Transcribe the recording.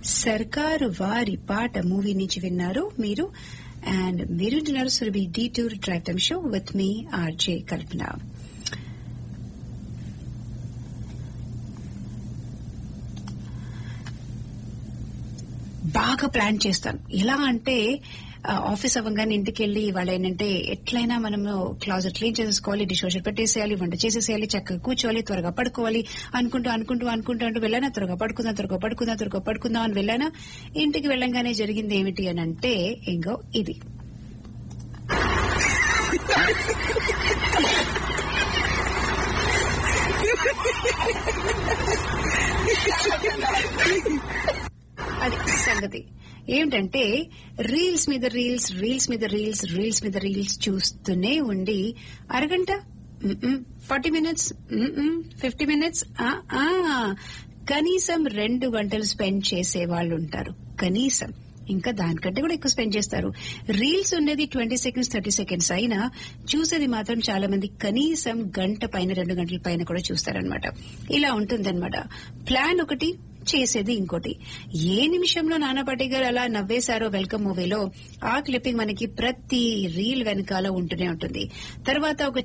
సర్కారు వారి పాట మూవీ నుంచి విన్నారు మీరు అండ్ మీరు వింటున్నారు Surabhi detour drive time show with మీ ఆర్జే కల్పన బాగా ప్లాన్ చేస్తాను ఎలా అంటే ఆఫీస్ అవ్వగానే ఇంటికి వెళ్ళి వాళ్ళు ఏంటంటే ఎట్లయినా మనము క్లాజెట్ క్లీన్ చేసేసుకోవాలి డిష్ వాషర్ పెట్టేసేయాలి వంట చేసేసేయాలి చక్కగా కూర్చోవాలి త్వరగా పడుకోవాలి అనుకుంటూ అనుకుంటూ అనుకుంటూ అంటూ వెళ్ళానా త్వరగా పడుకుందాం త్వరగా పడుకుందాం త్వరగా పడుకుందాం అని వెళ్ళానా ఇంటికి వెళ్ళంగానే జరిగింది ఏమిటి అని అంటే ఇంకో ఇది అది సంగతి ఏమిటంటే రీల్స్ మీద రీల్స్ రీల్స్ మీద రీల్స్ రీల్స్ మీద రీల్స్ చూస్తూనే ఉండి అరగంట ఫార్టీ మినిట్స్ ఫిఫ్టీ మినిట్స్ కనీసం రెండు గంటలు స్పెండ్ చేసే వాళ్ళు ఉంటారు కనీసం ఇంకా దానికంటే కూడా ఎక్కువ స్పెండ్ చేస్తారు రీల్స్ ఉండేది ట్వంటీ సెకండ్స్ థర్టీ సెకండ్స్ అయినా చూసేది మాత్రం చాలా మంది కనీసం గంట పైన రెండు గంటల పైన కూడా చూస్తారనమాట ఇలా ఉంటుందన్నమాట ప్లాన్ ఒకటి చేసేది ఇంకోటి ఏ నిమిషంలో నానా పాటేకర్ అలా నవ్వేశారో వెల్కమ్ మూవీలో ఆ క్లిప్పింగ్ మనకి ప్రతి రీల్ వెనకాల ఉంటూనే ఉంటుంది తర్వాత ఒక